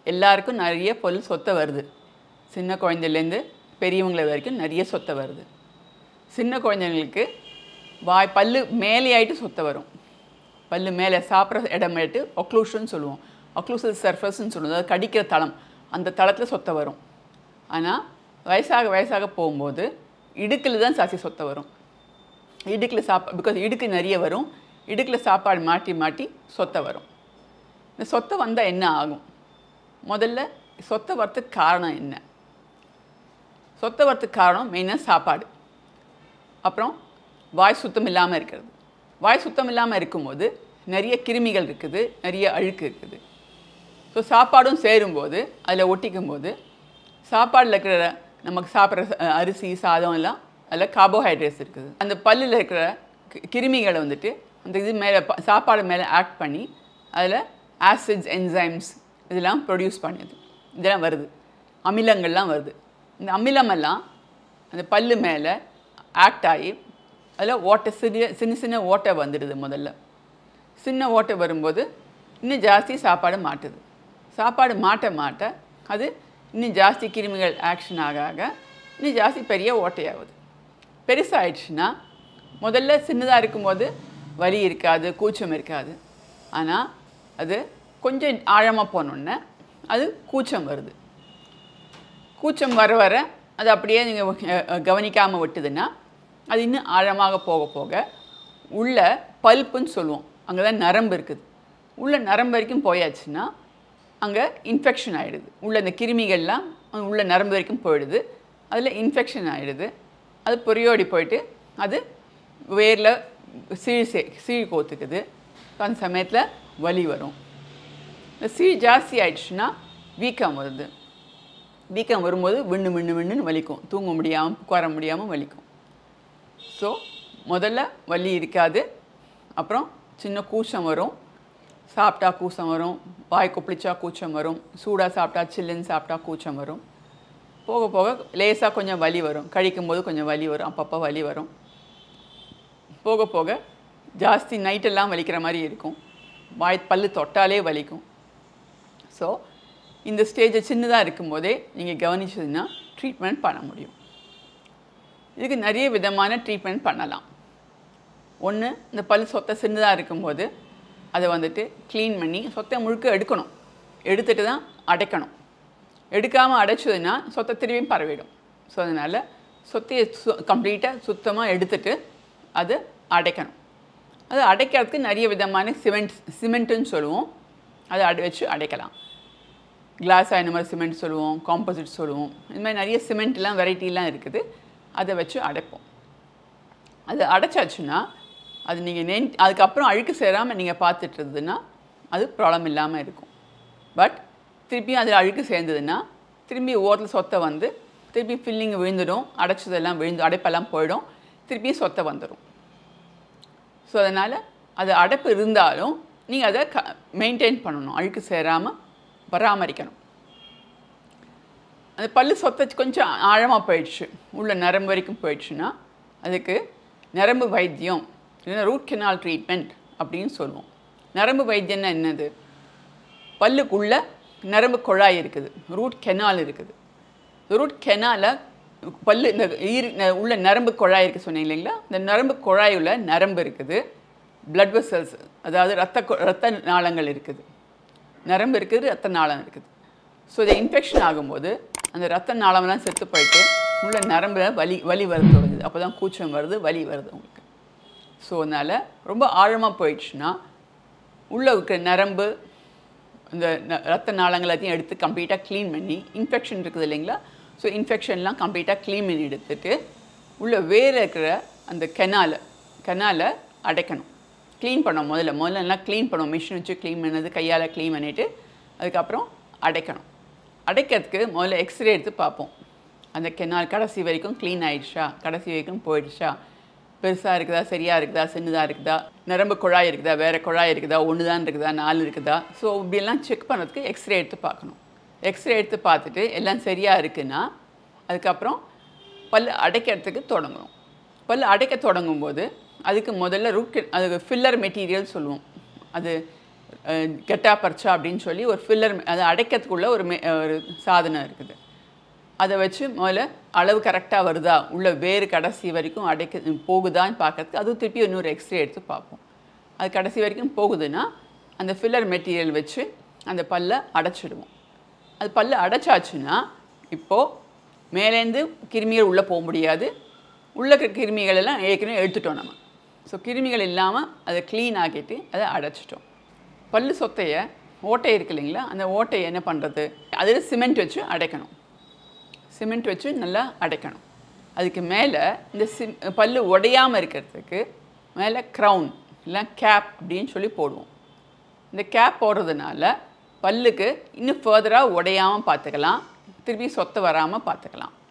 எல்லாருக்கும் நிறைய பொருள் சொத்தை வருது சின்ன குழந்தையிலேருந்து பெரியவங்கள வரைக்கும் நிறைய சொத்தை வருது சின்ன குழந்தைங்களுக்கு வாய் பல்லு மேலேயாயிட்டு சொத்தை வரும் பல்லு மேலே சாப்பிட்ற இடமேட்டு ஒக்ளூஷன் சொல்லுவோம் ஒக்ளூசல் சர்ஃபஸ்ன்னு சொல்லுவோம் அதாவது கடிக்கிற தளம் அந்த தளத்தில் சொத்தை வரும் ஆனால் வயசாக வயசாக போகும்போது இடுக்கில் தான் சாசி சொத்தை வரும் இடுக்கில் சாப்பா பிகாஸ் இடுக்கு நிறைய வரும் இடுக்கில் சாப்பாடு மாட்டி மாட்டி சொத்தை வரும் இந்த சொத்தை வந்தால் என்ன ஆகும் முதல்ல சொத்தை வரத்துக்கு காரணம் என்ன சொத்தை வரத்துக்கு காரணம் மெயினாக சாப்பாடு அப்புறம் வாய் சுத்தம் இல்லாமல் இருக்கிறது வாய் சுத்தம் இல்லாமல் இருக்கும்போது நிறைய கிருமிகள் இருக்குது நிறைய அழுக்கு இருக்குது ஸோ சாப்பாடும் சேரும்போது அதில் ஒட்டிக்கும் போது சாப்பாடில் இருக்கிற நமக்கு சாப்பிட்ற ச- அரிசி சாதம் எல்லாம் அதில் கார்போஹைட்ரேட்ஸ் இருக்குது அந்த பல்லில் இருக்கிற கி- கிருமிகளை வந்துட்டு அந்த இது மேலே சாப்பாடு மேலே ஆக்ட் பண்ணி அதில் ஆசிட்ஸ் என்சைம்ஸ் இதெல்லாம் ப்ரொடியூஸ் பண்ணுது இதெல்லாம் வருது அமிலங்கள்லாம் வருது இந்த அமிலமெல்லாம் அந்த பல்லு மேலே ஆக்ட் ஆகி அதில் ஓட்டை சிறிய சின்ன சின்ன ஓட்டை வந்துடுது முதல்ல சின்ன ஓட்டை வரும்போது இன்னும் ஜாஸ்தி சாப்பாடு மாட்டுது சாப்பாடு மாட்ட மாட்ட அது இன்னும் ஜாஸ்தி கிருமிகள் ஆக்ஷன் ஆக ஆக இன்னும் ஜாஸ்தி பெரிய ஓட்டையாகுது பெருசாகிடுச்சுன்னா முதல்ல சின்னதாக இருக்கும்போது வலி இருக்காது கூச்சம் இருக்காது ஆனால் அது கொஞ்சம் ஆழமாக போனோன்னே அது கூச்சம் வருது கூச்சம் வர வர அது அப்படியே நீங்கள் கவனிக்காமல் விட்டுதுன்னா அது இன்னும் ஆழமாக போக போக உள்ள பல்ப்புன்னு சொல்லுவோம் அங்கே தான் நரம்பு இருக்குது உள்ள நரம்பு வரைக்கும் போயாச்சுன்னா அங்கே இன்ஃபெக்ஷன் ஆகிடுது உள்ள இந்த கிருமிகள்லாம் அங்க உள்ள நரம்பு வரைக்கும் போயிடுது அதில் இன்ஃபெக்ஷன் ஆகிடுது அது பொரியோடி போயிட்டு அது வேரில் சீழ் சே சீழ் கோத்துக்குது அந்த சமயத்தில் வலி வரும் இந்த சீழ் ஜாஸ்தி ஆயிடுச்சுன்னா வீக்கம் வருது வீக்கம் வரும்போது விண்ணு விண்ணு விண்ணுன்னு வலிக்கும் தூங்க முடியாமல் உட்கார முடியாமல் வலிக்கும் ஸோ முதல்ல வலி இருக்காது அப்புறம் சின்ன கூச்சம் வரும் சாப்பிட்டா கூச்சம் வரும் வாய் கொப்பளிச்சா கூச்சம் வரும் சூடாக சாப்பிட்டா சில்லுன்னு சாப்பிட்டா கூச்சம் வரும் போக போக லேசாக கொஞ்சம் வலி வரும் கழிக்கும் போது கொஞ்சம் வலி வரும் அப்பப்போ வலி வரும் போக போக ஜாஸ்தி நைட்டெல்லாம் வலிக்கிற மாதிரி இருக்கும் வாய் பல்லு தொட்டாலே வலிக்கும் ஸோ இந்த ஸ்டேஜை சின்னதாக இருக்கும்போதே நீங்கள் கவனிச்சதுன்னா ட்ரீட்மெண்ட் பண்ண முடியும் இதுக்கு நிறைய விதமான ட்ரீட்மெண்ட் பண்ணலாம் ஒன்று இந்த பல் சொத்தை சின்னதாக இருக்கும்போது அதை வந்துட்டு க்ளீன் பண்ணி சொத்தை முழுக்க எடுக்கணும் எடுத்துட்டு தான் அடைக்கணும் எடுக்காமல் அடைச்சதுன்னா சொத்தை திரும்பியும் பரவிடும் ஸோ அதனால் சொத்தையை சு கம்ப்ளீட்டாக சுத்தமாக எடுத்துட்டு அது அடைக்கணும் அது அடைக்கிறதுக்கு நிறைய விதமான சிமெண்ட் சிமெண்ட்டுன்னு சொல்லுவோம் அதை அடை வச்சு அடைக்கலாம் கிளாஸ் இந்த மாதிரி சிமெண்ட் சொல்லுவோம் காம்போசிட் சொல்லுவோம் இந்த மாதிரி நிறைய சிமெண்ட்லாம் வெரைட்டிலாம் இருக்குது அதை வச்சு அடைப்போம் அது அடைச்சாச்சுன்னா அது நீங்கள் நென் அதுக்கப்புறம் அழுக்கு சேராமல் நீங்கள் பார்த்துட்டு இருந்ததுன்னா அது ப்ராப்ளம் இல்லாமல் இருக்கும் பட் திருப்பியும் அதில் அழுக்கு சேர்ந்ததுன்னா திரும்பி ஓரத்தில் சொத்தை வந்து திருப்பி ஃபில்லிங் விழுந்துடும் அடைச்சதெல்லாம் விழுந்து அடைப்பெல்லாம் போயிடும் திருப்பியும் சொத்தை வந்துடும் ஸோ அதனால் அது அடைப்பு இருந்தாலும் நீங்கள் அதை க மெயின்டைன் பண்ணணும் அழுக்கு சேராமல் பராமரிக்கணும் அந்த பல்லு சொத்தை கொஞ்சம் ஆழமாக போயிடுச்சு உள்ள நரம்பு வரைக்கும் போயிடுச்சுன்னா அதுக்கு நரம்பு வைத்தியம் இல்லைன்னா ரூட் கெனால் ட்ரீட்மெண்ட் அப்படின்னு சொல்லுவோம் நரம்பு வைத்தியம்னா என்னது பல்லுக்குள்ள நரம்பு குழாய் இருக்குது ரூட் கெனால் இருக்குது ரூட் கெனால பல்லு இந்த ஈர் ந- உள்ள நரம்பு குழாய் இருக்குது சொன்னீங்க இல்லைங்களா இந்த நரம்பு குழாயுள்ள நரம்பு இருக்குது பிளட் வெசல்ஸ் அதாவது ரத்த கு- ரத்த நாளங்கள் இருக்குது நரம்பு இருக்குது ரத்த நாளம் இருக்குது ஸோ இது இன்ஃபெக்ஷன் ஆகும்போது அந்த ரத்த நாளம்லாம் செத்து போயிட்டு உள்ள நரம்புல வலி வலி வர தொடங்குது அப்போ தான் கூச்சம் வருது வலி வருது உங்களுக்கு ஸோ அதனால் ரொம்ப ஆழமாக போயிடுச்சுன்னா உள்ளே இருக்கிற நரம்பு இந்த ந- ரத்த நாளங்கள் எல்லாத்தையும் எடுத்து கம்ப்ளீட்டாக க்ளீன் பண்ணி இன்ஃபெக்ஷன் இருக்குது இல்லைங்களா ஸோ இன்ஃபெக்ஷன்லாம் கம்ப்ளீட்டாக க்ளீன் பண்ணி எடுத்துட்டு உள்ள வேறு இருக்கிற அந்த கெனாலை கெனாலை அடைக்கணும் க்ளீன் பண்ணோம் முதல்ல முதல்ல எல்லாம் க்ளீன் பண்ணோம் மிஷின் வச்சு க்ளீன் பண்ணது கையால் க்ளீன் பண்ணிவிட்டு அதுக்கப்புறம் அடைக்கணும் அடைக்கிறதுக்கு முதல்ல எக்ஸ்ரே எடுத்து பார்ப்போம் அந்த கெனால் கடைசி வரைக்கும் க்ளீன் ஆயிடுச்சா கடைசி வரைக்கும் போயிடுச்சா பெருசாக இருக்குதா சரியாக இருக்குதா சின்னதாக இருக்குதா நரம்பு குழாய் இருக்குதா வேறு குழாய் இருக்குதா ஒன்று தான் இருக்குதா நாலு இருக்குதா ஸோ இப்படியெல்லாம் செக் பண்ணுறதுக்கு எக்ஸ்ரே எடுத்து பார்க்கணும் எக்ஸ்ரே எடுத்து பார்த்துட்டு எல்லாம் சரியாக இருக்குன்னா அதுக்கப்புறம் பல் அடைக்கிறதுக்கு தொடங்கணும் பல் அடைக்க தொடங்கும் போது அதுக்கு முதல்ல ரூட் அதுக்கு ஃபில்லர் மெட்டீரியல் சொல்லுவோம் அது கெட்டா பர்ச்சா அப்படின்னு சொல்லி ஒரு ஃபில்லர் அதை அடைக்கிறதுக்குள்ள ஒரு மே ஒரு சாதனம் இருக்குது அதை வச்சு முதல்ல அளவு கரெக்டாக வருதா உள்ள வேறு கடைசி வரைக்கும் அடைக்க போகுதான்னு பார்க்கறதுக்கு அதுவும் திருப்பி இன்னொரு எக்ஸ்ரே எடுத்து பார்ப்போம் அது கடைசி வரைக்கும் போகுதுன்னா அந்த ஃபில்லர் மெட்டீரியல் வச்சு அந்த பல்லை அடைச்சிடுவோம் அது பல்ல அடைச்சாச்சுன்னா இப்போது மேலேருந்து கிருமிகள் உள்ளே போக முடியாது உள்ள இருக்கிற கிருமிகள் எல்லாம் ஏற்கனவே எடுத்துட்டோம் நம்ம ஸோ கிருமிகள் இல்லாமல் அதை க்ளீன் ஆக்கிட்டு அதை அடைச்சிட்டோம் பல்லு சொத்தையை ஓட்டை இருக்கு இல்லைங்களா அந்த ஓட்டையை என்ன பண்ணுறது அதில் சிமெண்ட் வச்சு அடைக்கணும் சிமெண்ட் வச்சு நல்லா அடைக்கணும் அதுக்கு மேலே இந்த சிம் பல்லு உடையாமல் இருக்கிறதுக்கு மேலே க்ரௌன் இல்லை கேப் அப்படின்னு சொல்லி போடுவோம் இந்த கேப் போடுறதுனால பல்லுக்கு இன்னும் ஃபர்தராக உடையாமல் பார்த்துக்கலாம் திருப்பி சொத்தை வராமல் பார்த்துக்கலாம்